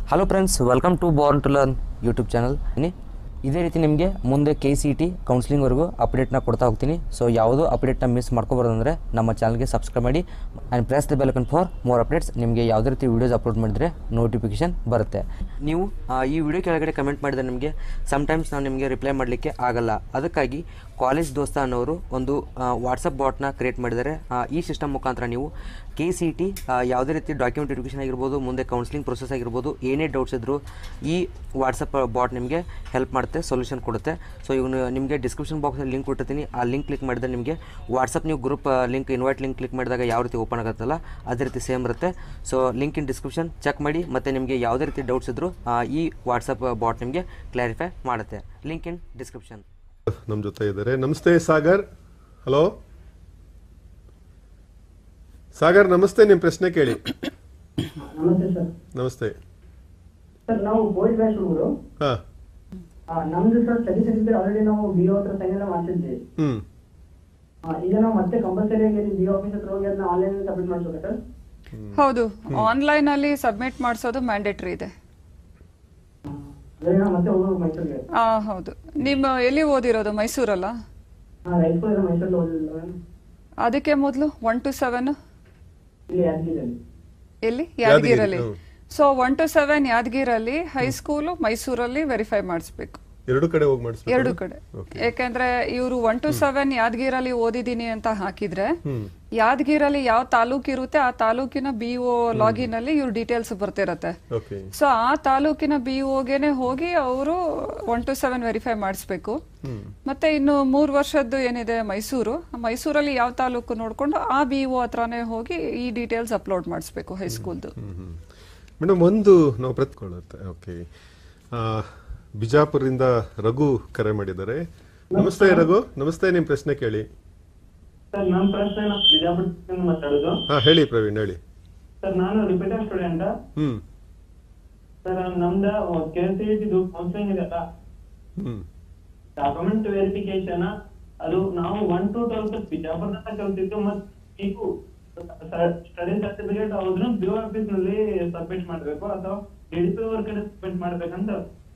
Hello friends welcome to Born to Learn YouTube channel ಇದೇ ರೀತಿ ನಿಮಗೆ ಮುಂದೆ ಕೆ ಸಿ ಟಿ ಕೌನ್ಸಿಲಿಂಗ್ವರೆಗೂ ಅಪ್ಡೇಟ್ನ ಕೊಡ್ತಾ ಹೋಗ್ತೀನಿ ಸೊ ಯಾವುದೋ ಅಪ್ಡೇಟ್ನ ಮಿಸ್ ಮಾಡ್ಕೋಬಾರ್ದಂದ್ರೆ ನಮ್ಮ ಚಾನಲ್ಗೆ ಸಬ್ಸ್ಕ್ರೈಬ್ ಮಾಡಿ and press the bell icon for more updates ನಿಮಗೆ ಯಾವುದೇ ರೀತಿ ವೀಡಿಯೋಸ್ ಅಪ್ಲೋಡ್ ಮಾಡಿದರೆ ನೋಟಿಫಿಕೇಶನ್ ಬರುತ್ತೆ ನೀವು ಆ, ಈ ವಿಡಿಯೋ ಕೆಳಗಡೆ ಕಮೆಂಟ್ ಮಾಡಿದರೆ ನಿಮಗೆ ಸಮ್ಟೈಮ್ಸ್ ನಾವು ನಿಮಗೆ ರಿಪ್ಲೈ ಮಾಡಲಿಕ್ಕೆ ಆಗಲ್ಲ ಅದಕ್ಕಾಗಿ ಕಾಲೇಜ್ ದೋಸ್ತ ಅನ್ನೋರು ಒಂದು ವಾಟ್ಸಪ್ ಬಾಟ್ನ ಕ್ರಿಯೇಟ್ ಮಾಡಿದ್ದಾರೆ ಆ, ಈ ಸಿಸ್ಟಮ್ ಮುಖಾಂತರ ನೀವು ಕೆ ಸಿ ಟಿ ಯಾವುದೇ ರೀತಿ ಡಾಕ್ಯುಮೆಂಟ್ ವೆರಿಫಿಕೇಷನ್ ಆಗಿರ್ಬೋದು ಮುಂದೆ ಕೌನ್ಸಿಲಿಂಗ್ ಪ್ರೊಸೆಸ್ ಆಗಿರ್ಬೋದು ಏನೇ ಡೌಟ್ಸ್ ಇದ್ದರೂ ಈ ವಾಟ್ಸಪ್ ಬಾಟ್ ನಿಮಗೆ ಹೆಲ್ಪ್ ಮಾಡುತ್ತೆ ಸೊಲ್ಯೂಷನ್ ಕೊಡುತ್ತೆ ಸೊ ಇವಾಗ ನಿಮಗೆ ಡಿಸ್ಕ್ರಿಪ್ಷನ್ ಬಾಕ್ಸಲ್ಲಿ ಲಿಂಕ್ ಕೊಟ್ಟಿರ್ತೀನಿ ಆ ಲಿಂಕ್ ಕ್ಲಿಕ್ ಮಾಡಿದ್ರೆ ನಿಮಗೆ ವಾಟ್ಸಪ್ ನೀವು group link invite link click ಮಾಡಿದಾಗ ಯಾವ ರೀತಿ ಓಪನ್ ಆಗುತ್ತಲ್ಲ ಅದೇ ರೀತಿ ಸೇಮ್ ಇರುತ್ತೆ so link in description check ಮಾಡಿ ಮತ್ತು ನಿಮಗೆ ಯಾವುದೇ ರೀತಿ ಡೌಟ್ಸ್ ಇದ್ದರೂ ಈ ವಾಟ್ಸಪ್ ಬಾಟ್ ನಿಮಗೆ ಕ್ಲಾರಿಫೈ ಮಾಡುತ್ತೆ ಲಿಂಕ್ ಇನ್ ಡಿಸ್ಕ್ರಿಪ್ಷನ್ ನಮ್ಮ ಜೊತೆ ಇದ್ದಾರೆ ನಮಸ್ತೆ ಸಾಗರ್ ಹಲೋ ಸಾಗರ್ ನಮಸ್ತೆ ನಿಮ್ಮ ಪ್ರಶ್ನೆ ಕೇಳಿ ನಮಸ್ತೆ ಸರ್ ನಮಸ್ತೆ ಸರ್ ನಾವು ಬೋಯ್ಸ್ ಬ್ಯಾಚ್ ಹುಡುಗರು ಹಾ ಆ, ನಮ್ದು ಸರ್ ಸ್ಟಡಿ ಸರ್ಟಿಫಿಕೇಟ್ ಆಲ್ರೆಡಿ ನಾವು ಬಿ ಓ ಹತ್ರ ಸೈನ್ ಎಲ್ಲ ಮಾಡಿಸಿದ್ವಿ ಹ್ಮ್ ಆ, ಈಗ ನಾವು ಮತ್ತೆ ಕಂಪಲ್ಸರಿ ಆಗಿ ಬಿ ಆಫೀಸ್ ಹತ್ರ ಹೋಗಿ ಅದನ್ನ ಆನ್ಲೈನ್ ಸಬ್ಮಿಟ್ ಮಾಡಿಸ್ಬೇಕಾ ಸರ್ ಹೌದು ಆನ್ಲೈನ್ ಅಲ್ಲಿ ಸಬ್ಮಿಟ್ ಮಾಡಿಸೋದು ಮ್ಯಾಂಡೇಟ್ರಿ ಇದೆ ಅದೇ ನಾವು ಮತ್ತೆ ಹೋಗೋದು ಮೈಸೂರಿಗೆ ಆ, ಹೌದು ನಿಮ್ಮ ಎಲ್ಲಿ ಓದಿರೋದು ಮೈಸೂರಲ್ಲ ಹಾಂ ರೈಸ್ಕೂಲ್ ಇದೆ ಮೈಸೂರಲ್ಲಿ ಓದಿಲ್ಲ ಅದಕ್ಕೆ ಮೊದಲು ಒನ್ ಟು ಸೆವೆನ್ ಇಲ್ಲಿ ಯಾದಗಿರಿಯಲ್ಲಿ ಎಲ್ಲಿ ಯಾದಗಿರಿ, ಯಾದಗಿರಲ್ಲಿ hmm. So one two seven ಯಾದಗಿರಲ್ಲಿ ಹೈಸ್ಕೂಲು ಮೈಸೂರಲ್ಲಿ ವೆರಿಫೈ ಮಾಡಿಸ್ಬೇಕು ಎರಡು ಕಡೆ ಹೋಗಿ ಮಾಡಿಸ್ಬೇಕು ಎರಡು ಕಡೆ Okay. ಯಾಕೆಂದ್ರೆ ಇವರು ಒನ್ ಟು ಸೆವೆನ್ ಯಾದಗಿರಲ್ಲಿ ಓದಿದೀನಿ ಅಂತ ಹಾಕಿದ್ರೆ ಹ್ಮ್ ಯಾದಗಿರಲ್ಲಿ ಯಾವ ತಾಲೂಕು ಇರುತ್ತೆ ಆ ತಾಲೂಕಿನ ಬಿ ಒ ಲಾಗಿನ್ ಅಲ್ಲಿ ಇವ್ರ ಡೀಟೇಲ್ಸ್ ಬರ್ತಿರತ್ತೆ ಓಕೆ ಸೊ ಆ ತಾಲೂಕಿನ ಬಿ ಓಗೆನೆ ಹೋಗಿ ಅವರು ಒನ್ ಟು ಸೆವೆನ್ ವೆರಿಫೈ ಮಾಡಿಸ್ಬೇಕು ಹ್ಮ್ ಮತ್ತೆ ಇನ್ನು ಮೂರು ವರ್ಷದ್ದು ಏನಿದೆ ಮೈಸೂರು ಆ ಮೈಸೂರಲ್ಲಿ ಯಾವ ತಾಲೂಕು ನೋಡ್ಕೊಂಡು ಆ ಬಿ ಒ ಹತ್ರನೇ ಹೋಗಿ ಈ ಡೀಟೇಲ್ಸ್ ಅಪ್ಲೋಡ್ ಮಾಡಿಸ್ಬೇಕು ಹೈಸ್ಕೂಲ್ದು ಹ್ಮ್ ಹ್ಮ್ ಮೇಡಮ್ ಒಂದು ನಾವು ಪ್ರತ್ಕೊಳ್ಳುತ್ತೆ ಓಕೆ ಬಿಜಾಪುರದಿಂದ ರಘು ಕರೆ ಮಾಡಿದ್ದಾರೆ ನಮಸ್ತೆ ರಘು ನಮಸ್ತೆ ನಿಮ್ಮ ಪ್ರಶ್ನೆ ಕೇಳಿ ಸರ್ ನಮ್ಮ ಪ್ರಶ್ನೆ ನಾವು ಬಿಜಾಪುರದಿಂದ ಮಾತಾಡೋದು ಹಾ ಹೇಳಿ ಪ್ರವೀಣ್ ಹೇಳಿ ಸರ್ ನಾನು ರಿಪೀಟರ್ ಸ್ಟೂಡೆಂಟ್ ಹ್ಮ್ ಸರ್ ನಮ್ದು ಕೆ ಸಿ ಇದು ಕೌನ್ಸಿಲಿಂಗ್ ಇದೆಲ್ಲ ಹ್ಮ್ ಡಾಕ್ಯುಮೆಂಟ್ ವೆರಿಫಿಕೇಶನ್ ಅದು ನಾವು ಒನ್ ಟು ಟ್ವೆಲ್ತ್ ಬಿಜಾಪುರದಿಂದ ಕಲ್ತಿದ್ದು ಮತ್ತೆ ನೀವು ಸ್ಟಡಿ ಸರ್ಟಿಫಿಕೇಟ್ ಅದನ್ನು ಬಿ ಆಫೀಸ್ ನಲ್ಲಿ ಸಬ್ಮಿಟ್ ಮಾಡ್ಬೇಕು ಅಥವಾ ಡಿ ಡಿ ಪಿ ಅವ್ರ ಕಡೆ ಸಬ್ಮಿಟ್ ಮಾಡ್ಬೇಕಂತ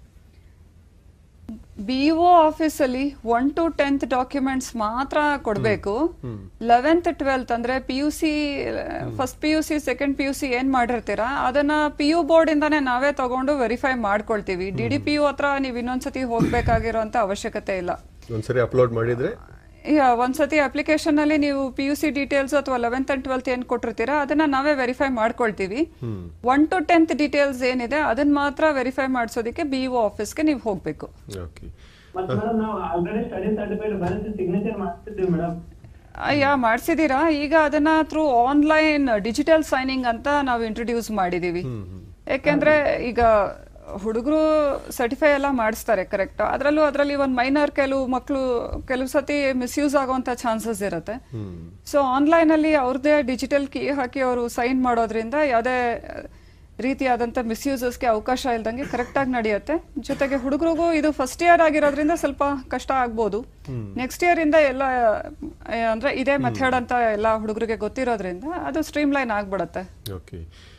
ಬಿ ಒ ಆಫೀಸಲ್ಲಿ ಒನ್ ಟು ಟೆಂತ್ ಡಾಕ್ಯುಮೆಂಟ್ಸ್ ಮಾತ್ರ ಕೊಡಬೇಕು ಲೆವೆಂತ್ ಟ್ವೆಲ್ತ್ ಅಂದ್ರೆ P U C first P U C second P U C ಏನ್ ಮಾಡಿರ್ತೀರಾ ಅದನ್ನ ಪಿ ಯು ಬೋರ್ಡ್ ಇಂದಾನೆ ನಾವೇ ತಗೊಂಡು ವೆರಿಫೈ ಮಾಡ್ಕೊಳ್ತೀವಿ ಡಿ ಡಿ ಪಿ ಯು ಹತ್ರ ನೀವು ಇನ್ನೊಂದ್ಸತಿ ಹೋಗ್ಬೇಕಾಗಿರೋಂತ ಅವಶ್ಯಕತೆ ಇಲ್ಲ ಒಂದ್ಸರಿ ಅಪ್ಲೋಡ್ ಮಾಡಿದ್ರೆ ಯಾ, ಒಂದ್ಸತಿ ಅಪ್ಲಿಕೇಶನ್ ಅಲ್ಲಿ ನೀವು ಪಿ ಯು ಸಿ ಡೀಟೇಲ್ಸ್ ಅಥವಾ ಲೆವೆಂತ್ ಅಂಡ್ ಟ್ವೆಲ್ತ್ ಏನ್ ಕೊಟ್ಟಿರ್ತೀರಾ ಅದನ್ನ ನಾವೇ ವೆರಿಫೈ ಮಾಡ್ಕೊಳ್ತೀವಿ hmm one two tenth details ಏನಿದೆ ಅದನ್ನ ಮಾತ್ರ ವೆರಿಫೈ ಮಾಡಿಸೋದಕ್ಕೆ ಬಿ ಒ ಆಫೀಸ್ಗೆ ನೀವು ಹೋಗ್ಬೇಕು ಓಕೆ ಮತ್ತೆ ಮೇಡಮ್ ನಾವು ಆಲ್ರೆಡಿ ಸ್ಟಡಿ ಸರ್ಟಿಫಿಕೇಟ್ ಬರೆಸಿ ಸಿಗ್ನೇಚರ್ ಮಾಡ್ತಿದ್ವಿ ಮೇಡಮ್ ಯಾ ಮಾಡಿಸಿದೀರಾ ಈಗ ಅದನ್ನ ಥ್ರೂ ಆನ್ಲೈನ್ ಡಿಜಿಟಲ್ ಸೈನಿಂಗ್ ಅಂತ ನಾವು ಇಂಟ್ರೊಡ್ಯೂಸ್ ಮಾಡಿದೀವಿ ಯಾಕೆಂದ್ರೆ ಈಗ ಹುಡುಗರು ಸರ್ಟಿಫೈ ಎಲ್ಲ ಮಾಡಿಸ್ತಾರೆ ಕರೆಕ್ಟ್ ಅದರಲ್ಲೂ ಅದರಲ್ಲಿ ಒಂದು ಮೈನರ್ ಕೆಲವು ಮಕ್ಕಳು ಕೆಲವು ಸತಿ ಮಿಸ್ಯೂಸ್ ಆಗುವಂತ ಚಾನ್ಸಸ್ ಇರುತ್ತೆ ಹ್ಮ್ ಸೊ ಆನ್ಲೈನ್ ಅಲ್ಲಿ ಅವ್ರದ್ದೇ ಡಿಜಿಟಲ್ ಕೀ ಹಾಕಿ ಅವರು ಸೈನ್ ಮಾಡೋದ್ರಿಂದ ಯಾವುದೇ ರೀತಿಯಾದಂಥ ಮಿಸ್ಯೂಸಸ್ಗೆ ಅವಕಾಶ ಇಲ್ದಂಗೆ ಕರೆಕ್ಟಾಗಿ ನಡೆಯುತ್ತೆ ಜೊತೆಗೆ ಹುಡುಗರಿಗೂ ಇದು ಫಸ್ಟ್ ಇಯರ್ ಆಗಿರೋದ್ರಿಂದ ಸ್ವಲ್ಪ ಕಷ್ಟ ಆಗ್ಬೋದು ನೆಕ್ಸ್ಟ್ ಇಯರ್ ಇಂದ ಎಲ್ಲ ಆ, ಅಂದ್ರೆ ಇದೇ ಮೆಥಡ್ ಅಂತ ಎಲ್ಲ ಹುಡುಗರಿಗೆ ಗೊತ್ತಿರೋದ್ರಿಂದ ಅದು ಸ್ಟ್ರೀಮ್ ಲೈನ್ ಆಗ್ಬಿಡತ್ತೆ ಓಕೆ